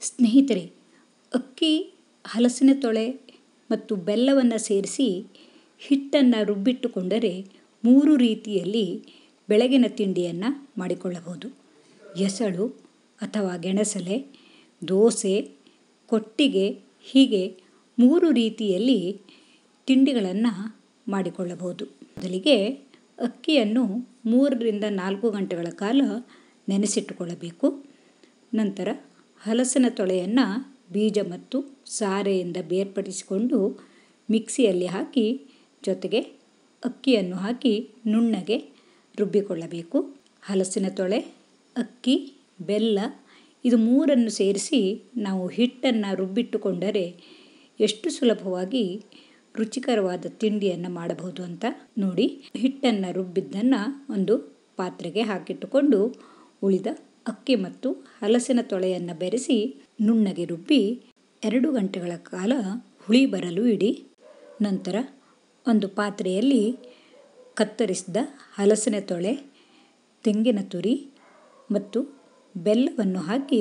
ಸ್ನೇಹಿತರೆ ಅಕ್ಕಿ ಹಲಸಿನ ತೊಳೆ ಮತ್ತು ಬೆಲ್ಲವನ್ನು ಸೇರಿಸಿ ಹಿಟ್ಟನ್ನು ರುಬ್ಬಿಟ್ಟುಕೊಂಡರೆ ಮೂರು ರೀತಿಯಲ್ಲಿ ಬೆಳಗಿನ ತಿಂಡಿಯನ್ನು ಮಾಡಿಕೊಳ್ಳಬಹುದು ಎಸಳು ಅಥವಾ ಗೆಣಸಲೆ ದೋಸೆ ಕೊಟ್ಟಿಗೆ ಹೀಗೆ ಮೂರು ರೀತಿಯಲ್ಲಿ ತಿಂಡಿಗಳನ್ನು ಮಾಡಿಕೊಳ್ಳಬಹುದು ಮೊದಲಿಗೆ ಅಕ್ಕಿಯನ್ನು ಮೂರರಿಂದ ನಾಲ್ಕು ಗಂಟೆಗಳ ಕಾಲ ನೆನೆಸಿಟ್ಟುಕೊಳ್ಳಬೇಕು ನಂತರ ಹಲಸಿನ ತೊಳೆಯನ್ನು ಬೀಜ ಮತ್ತು ಸಾರೆಯಿಂದ ಬೇರ್ಪಡಿಸಿಕೊಂಡು ಮಿಕ್ಸಿಯಲ್ಲಿ ಹಾಕಿ ಜೊತೆಗೆ ಅಕ್ಕಿಯನ್ನು ಹಾಕಿ ನುಣ್ಣಗೆ ರುಬ್ಬಿಕೊಳ್ಳಬೇಕು ಹಲಸಿನ ತೊಳೆ ಅಕ್ಕಿ ಬೆಲ್ಲ ಇದು ಮೂರನ್ನು ಸೇರಿಸಿ ನಾವು ಹಿಟ್ಟನ್ನು ರುಬ್ಬಿಟ್ಟುಕೊಂಡರೆ ಎಷ್ಟು ಸುಲಭವಾಗಿ ರುಚಿಕರವಾದ ತಿಂಡಿಯನ್ನು ಮಾಡಬಹುದು ಅಂತ ನೋಡಿ ಹಿಟ್ಟನ್ನು ರುಬ್ಬಿದ್ದನ್ನು ಒಂದು ಪಾತ್ರೆಗೆ ಹಾಕಿಟ್ಟುಕೊಂಡು ಉಳಿದ ಅಕ್ಕಿ ಮತ್ತು ಹಲಸಿನ ತೊಳೆಯನ್ನು ಬೆರೆಸಿ ನುಣ್ಣಗೆ ರುಬ್ಬಿ ಎರಡು ಗಂಟೆಗಳ ಕಾಲ ಹುಳಿ ಬರಲು ಇಡಿ ನಂತರ ಒಂದು ಪಾತ್ರೆಯಲ್ಲಿ ಕತ್ತರಿಸಿದ ಹಲಸಿನ ತೊಳೆ ತೆಂಗಿನ ತುರಿ ಮತ್ತು ಬೆಲ್ಲವನ್ನು ಹಾಕಿ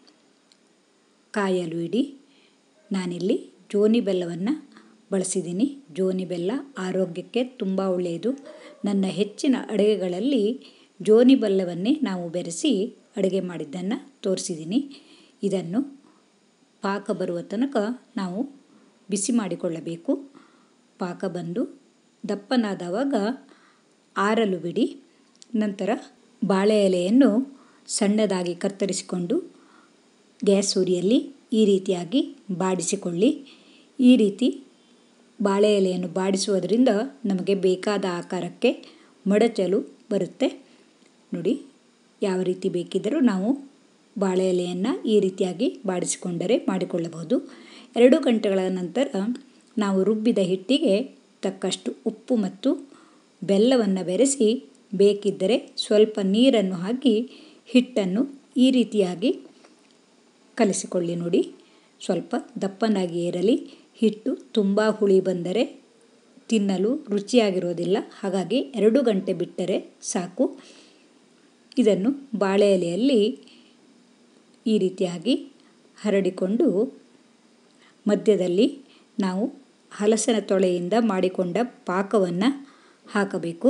ಕಾಯಲು ಇಡಿ ನಾನಿಲ್ಲಿ ಜೋನಿ ಬೆಲ್ಲವನ್ನು ಬಳಸಿದ್ದೀನಿ ಜೋನಿ ಬೆಲ್ಲ ಆರೋಗ್ಯಕ್ಕೆ ತುಂಬ ಒಳ್ಳೆಯದು ನನ್ನ ಹೆಚ್ಚಿನ ಅಡುಗೆಗಳಲ್ಲಿ ಜೋನಿ ಬೆಲ್ಲವನ್ನೇ ನಾವು ಬೆರೆಸಿ ಅಡುಗೆ ಮಾಡಿದ್ದನ್ನು ತೋರಿಸಿದ್ದೀನಿ ಇದನ್ನು ಪಾಕ ಬರುವ ತನಕ ನಾವು ಬಿಸಿ ಮಾಡಿಕೊಳ್ಳಬೇಕು ಪಾಕ ಬಂದು ದಪ್ಪನಾದವಾಗ ಆರಲು ಬಿಡಿ ನಂತರ ಬಾಳೆ ಎಲೆಯನ್ನು ಸಣ್ಣದಾಗಿ ಕತ್ತರಿಸಿಕೊಂಡು ಗ್ಯಾಸ್ ಉರಿಯಲ್ಲಿ ಈ ರೀತಿಯಾಗಿ ಬಾಡಿಸಿಕೊಳ್ಳಿ ಈ ರೀತಿ ಬಾಳೆ ಎಲೆಯನ್ನು ಬಾಡಿಸುವುದರಿಂದ ನಮಗೆ ಬೇಕಾದ ಆಕಾರಕ್ಕೆ ಮಡಚಲು ಬರುತ್ತೆ ನೋಡಿ ಯಾವ ರೀತಿ ಬೇಕಿದ್ದರೂ ನಾವು ಬಾಳೆ ಎಲೆಯನ್ನು ಈ ರೀತಿಯಾಗಿ ಬಾಡಿಸಿಕೊಂಡರೆ ಮಾಡಿಕೊಳ್ಳಬಹುದು ಎರಡು ಗಂಟೆಗಳ ನಂತರ ನಾವು ರುಬ್ಬಿದ ಹಿಟ್ಟಿಗೆ ತಕ್ಕಷ್ಟು ಉಪ್ಪು ಮತ್ತು ಬೆಲ್ಲವನ್ನು ಬೆರೆಸಿ ಬೇಕಿದ್ದರೆ ಸ್ವಲ್ಪ ನೀರನ್ನು ಹಾಕಿ ಹಿಟ್ಟನ್ನು ಈ ರೀತಿಯಾಗಿ ಕಲಿಸಿಕೊಳ್ಳಿ ನೋಡಿ ಸ್ವಲ್ಪ ದಪ್ಪನಾಗಿ ಇರಲಿ ಹಿಟ್ಟು ತುಂಬ ಹುಳಿ ಬಂದರೆ ತಿನ್ನಲು ರುಚಿಯಾಗಿರೋದಿಲ್ಲ ಹಾಗಾಗಿ ಎರಡು ಗಂಟೆ ಬಿಟ್ಟರೆ ಸಾಕು ಇದನ್ನು ಬಾಳೆ ಎಲೆಯಲ್ಲಿ ಈ ರೀತಿಯಾಗಿ ಹರಡಿಕೊಂಡು ಮಧ್ಯದಲ್ಲಿ ನಾವು ಹಲಸಿನ ತೊಳೆಯಿಂದ ಮಾಡಿಕೊಂಡ ಪಾಕವನ್ನು ಹಾಕಬೇಕು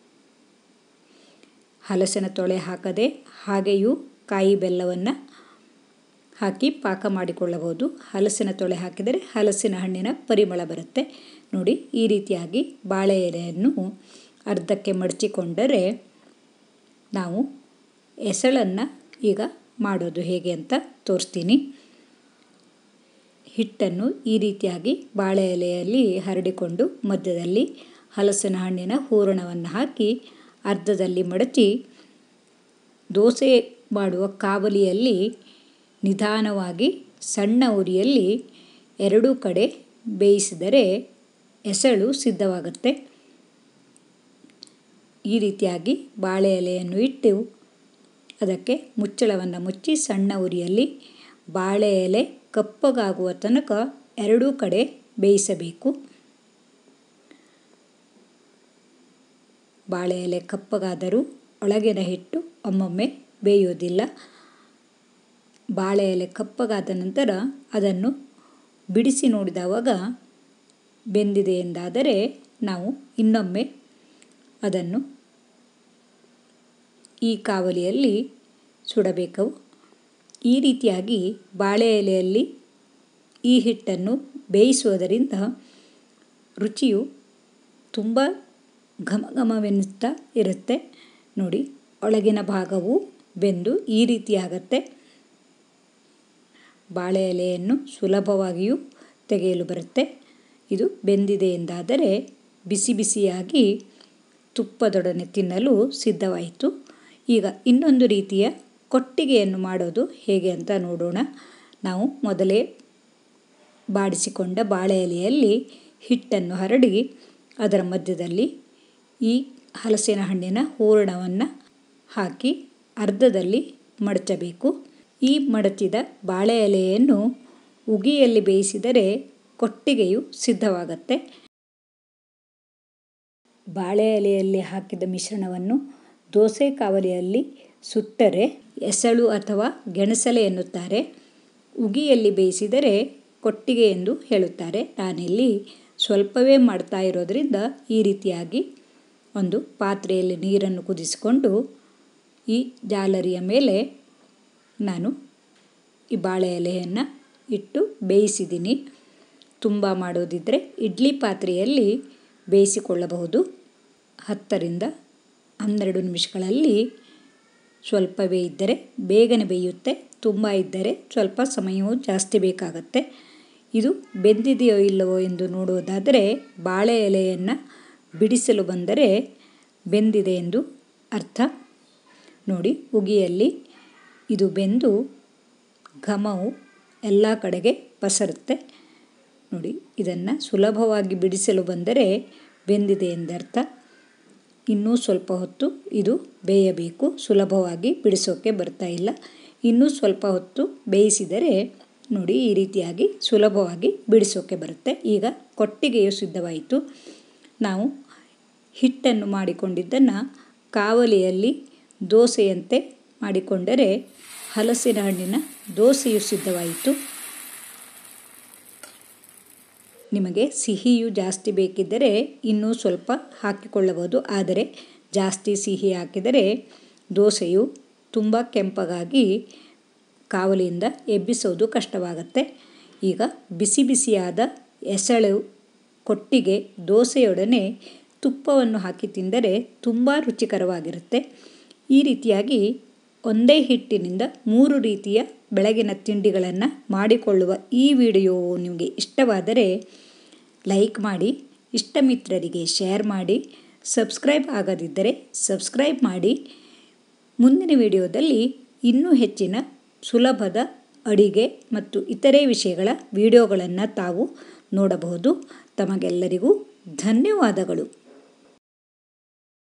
ಹಲಸಿನ ತೊಳೆ ಹಾಕದೆ ಹಾಗೆಯೂ ಕಾಯಿ ಬೆಲ್ಲವನ್ನು ಹಾಕಿ ಪಾಕ ಮಾಡಿಕೊಳ್ಳಬಹುದು ಹಲಸಿನ ತೊಳೆ ಹಾಕಿದರೆ ಹಲಸಿನ ಹಣ್ಣಿನ ಪರಿಮಳ ಬರುತ್ತೆ ನೋಡಿ ಈ ರೀತಿಯಾಗಿ ಬಾಳೆ ಎಲೆಯನ್ನು ಅರ್ಧಕ್ಕೆ ಮಡಚಿಕೊಂಡರೆ ನಾವು ಎಸಳನ್ನು ಈಗ ಮಾಡೋದು ಹೇಗೆ ಅಂತ ತೋರಿಸ್ತೀನಿ ಹಿಟ್ಟನ್ನು ಈ ರೀತಿಯಾಗಿ ಬಾಳೆ ಎಲೆಯಲ್ಲಿ ಹರಡಿಕೊಂಡು ಮಧ್ಯದಲ್ಲಿ ಹಲಸಿನ ಹಣ್ಣಿನ ಹೂರಣವನ್ನು ಹಾಕಿ ಅರ್ಧದಲ್ಲಿ ಮಡಚಿ ದೋಸೆ ಮಾಡುವ ಕಾವಲಿಯಲ್ಲಿ ನಿಧಾನವಾಗಿ ಸಣ್ಣ ಉರಿಯಲ್ಲಿ ಎರಡೂ ಕಡೆ ಬೇಯಿಸಿದರೆ ಎಸಳು ಸಿದ್ಧವಾಗುತ್ತೆ ಈ ರೀತಿಯಾಗಿ ಬಾಳೆ ಎಲೆಯನ್ನು ಇಟ್ಟು ಅದಕ್ಕೆ ಮುಚ್ಚಳವನ್ನು ಮುಚ್ಚಿ ಸಣ್ಣ ಉರಿಯಲ್ಲಿ ಬಾಳೆ ಎಲೆ ಕಪ್ಪಗಾಗುವ ತನಕ ಎರಡೂ ಕಡೆ ಬೇಯಿಸಬೇಕು ಬಾಳೆ ಎಲೆ ಕಪ್ಪಗಾದರೂ ಒಳಗಿನ ಹಿಟ್ಟು ಒಮ್ಮೊಮ್ಮೆ ಬೇಯುವುದಿಲ್ಲ ಬಾಳೆ ಎಲೆ ಕಪ್ಪಗಾದ ನಂತರ ಅದನ್ನು ಬಿಡಿಸಿ ನೋಡಿದವಾಗ ಬೆಂದಿದೆ ಎಂದಾದರೆ ನಾವು ಇನ್ನೊಮ್ಮೆ ಅದನ್ನು ಈ ಕಾವಲಿಯಲ್ಲಿ ಸುಡಬೇಕು ಈ ರೀತಿಯಾಗಿ ಬಾಳೆ ಎಲೆಯಲ್ಲಿ ಈ ಹಿಟ್ಟನ್ನು ಬೇಯಿಸುವುದರಿಂದ ರುಚಿಯು ತುಂಬ ಘಮ ಘಮವೆನ್ನುತ್ತಾ ಇರುತ್ತೆ ನೋಡಿ ಒಳಗಿನ ಭಾಗವು ಬೆಂದು ಈ ರೀತಿಯಾಗತ್ತೆ ಬಾಳೆ ಎಲೆಯನ್ನು ಸುಲಭವಾಗಿಯೂ ತೆಗೆಯಲು ಬರುತ್ತೆ ಇದು ಬೆಂದಿದೆ ಎಂದಾದರೆ ಬಿಸಿ ಬಿಸಿಯಾಗಿ ತುಪ್ಪದೊಡನೆ ತಿನ್ನಲು ಸಿದ್ಧವಾಯಿತು ಈಗ ಇನ್ನೊಂದು ರೀತಿಯ ಕೊಟ್ಟಿಗೆಯನ್ನು ಮಾಡೋದು ಹೇಗೆ ಅಂತ ನೋಡೋಣ ನಾವು ಮೊದಲೇ ಬಾಡಿಸಿಕೊಂಡ ಬಾಳೆ ಎಲೆಯಲ್ಲಿ ಹಿಟ್ಟನ್ನು ಹರಡಿ ಅದರ ಮಧ್ಯದಲ್ಲಿ ಈ ಹಲಸಿನ ಹಣ್ಣಿನ ಹೂರಣವನ್ನು ಹಾಕಿ ಅರ್ಧದಲ್ಲಿ ಮಡಚಬೇಕು ಈ ಮಡಚಿದ ಬಾಳೆ ಎಲೆಯನ್ನು ಉಗಿಯಲ್ಲಿ ಬೇಯಿಸಿದರೆ ಕೊಟ್ಟಿಗೆಯು ಸಿದ್ಧವಾಗತ್ತೆ ಬಾಳೆ ಎಲೆಯಲ್ಲಿ ಹಾಕಿದ ಮಿಶ್ರಣವನ್ನು ದೋಸೆ ಕಾವಲಿಯಲ್ಲಿ ಸುಟ್ಟರೆ ಎಸಳು ಅಥವಾ ಗೆಣಸಲೆ ಎನ್ನುತ್ತಾರೆ ಉಗಿಯಲ್ಲಿ ಬೇಯಿಸಿದರೆ ಕೊಟ್ಟಿಗೆ ಎಂದು ಹೇಳುತ್ತಾರೆ ನಾನಿಲ್ಲಿ ಸ್ವಲ್ಪವೇ ಮಾಡ್ತಾ ಇರೋದರಿಂದ ಈ ರೀತಿಯಾಗಿ ಒಂದು ಪಾತ್ರೆಯಲ್ಲಿ ನೀರನ್ನು ಕುದಿಸಿಕೊಂಡು ಈ ಜಾಲರಿಯ ಮೇಲೆ ನಾನು ಈ ಬಾಳೆ ಎಲೆಯನ್ನು ಇಟ್ಟು ಬೇಯಿಸಿದ್ದೀನಿ ತುಂಬ ಮಾಡೋದಿದ್ದರೆ ಇಡ್ಲಿ ಪಾತ್ರೆಯಲ್ಲಿ ಬೇಯಿಸಿಕೊಳ್ಳಬಹುದು ಹತ್ತರಿಂದ ಹನ್ನೆರಡು ನಿಮಿಷಗಳಲ್ಲಿ ಸ್ವಲ್ಪವೇ ಇದ್ದರೆ ಬೇಗನೆ ಬೇಯುತ್ತೆ ತುಂಬ ಇದ್ದರೆ ಸ್ವಲ್ಪ ಸಮಯವೂ ಜಾಸ್ತಿ ಬೇಕಾಗತ್ತೆ ಇದು ಬೆಂದಿದೆಯೋ ಇಲ್ಲವೋ ಎಂದು ನೋಡುವುದಾದರೆ ಬಾಳೆ ಎಲೆಯನ್ನು ಬಿಡಿಸಲು ಬಂದರೆ ಬೆಂದಿದೆ ಎಂದು ಅರ್ಥ ನೋಡಿ ಉಗಿಯಲ್ಲಿ ಇದು ಬೆಂದು ಘಮವು ಎಲ್ಲ ಕಡೆಗೆ ಪಸರುತ್ತೆ ನೋಡಿ ಇದನ್ನು ಸುಲಭವಾಗಿ ಬಿಡಿಸಲು ಬಂದರೆ ಬೆಂದಿದೆ ಎಂದರ್ಥ ಇನ್ನೂ ಸ್ವಲ್ಪ ಹೊತ್ತು ಇದು ಬೇಯಬೇಕು ಸುಲಭವಾಗಿ ಬಿಡಿಸೋಕ್ಕೆ ಬರ್ತಾ ಇಲ್ಲ ಇನ್ನೂ ಸ್ವಲ್ಪ ಹೊತ್ತು ಬೇಯಿಸಿದರೆ ನೋಡಿ ಈ ರೀತಿಯಾಗಿ ಸುಲಭವಾಗಿ ಬಿಡಿಸೋಕ್ಕೆ ಬರುತ್ತೆ ಈಗ ಕೊಟ್ಟಿಗೆಯು ಸಿದ್ಧವಾಯಿತು ನಾವು ಹಿಟ್ಟನ್ನು ಮಾಡಿಕೊಂಡಿದ್ದನ್ನು ಕಾವಲಿಯಲ್ಲಿ ದೋಸೆಯಂತೆ ಮಾಡಿಕೊಂಡರೆ ಹಲಸಿನ ಹಣ್ಣಿನ ದೋಸೆಯು ಸಿದ್ಧವಾಯಿತು ನಿಮಗೆ ಸಿಹಿಯು ಜಾಸ್ತಿ ಬೇಕಿದ್ದರೆ ಇನ್ನೂ ಸ್ವಲ್ಪ ಹಾಕಿಕೊಳ್ಳಬಹುದು ಆದರೆ ಜಾಸ್ತಿ ಸಿಹಿ ಹಾಕಿದರೆ ದೋಸೆಯು ತುಂಬ ಕೆಂಪಗಾಗಿ ಕಾವಲಿಯಿಂದ ಎಬ್ಬಿಸೋದು ಕಷ್ಟವಾಗುತ್ತೆ ಈಗ ಬಿಸಿ ಬಿಸಿಯಾದ ಎಸಳು ಕೊಟ್ಟಿಗೆ ದೋಸೆಯೊಡನೆ ತುಪ್ಪವನ್ನು ಹಾಕಿ ತಿಂದರೆ ತುಂಬ ರುಚಿಕರವಾಗಿರುತ್ತೆ ಈ ರೀತಿಯಾಗಿ ಒಂದೇ ಹಿಟ್ಟಿನಿಂದ ಮೂರು ರೀತಿಯ ಬೆಳಗಿನ ತಿಂಡಿಗಳನ್ನು ಮಾಡಿಕೊಳ್ಳುವ ಈ ವಿಡಿಯೋ ನಿಮಗೆ ಇಷ್ಟವಾದರೆ ಲೈಕ್ ಮಾಡಿ ಇಷ್ಟ ಮಿತ್ರರಿಗೆ ಶೇರ್ ಮಾಡಿ ಸಬ್ಸ್ಕ್ರೈಬ್ ಆಗದಿದ್ದರೆ ಸಬ್ಸ್ಕ್ರೈಬ್ ಮಾಡಿ ಮುಂದಿನ ವಿಡಿಯೋದಲ್ಲಿ ಇನ್ನೂ ಹೆಚ್ಚಿನ ಸುಲಭದ ಅಡಿಗೆ ಮತ್ತು ಇತರೆ ವಿಷಯಗಳ ವಿಡಿಯೋಗಳನ್ನು ತಾವು ನೋಡಬಹುದು ತಮಗೆಲ್ಲರಿಗೂ ಧನ್ಯವಾದಗಳು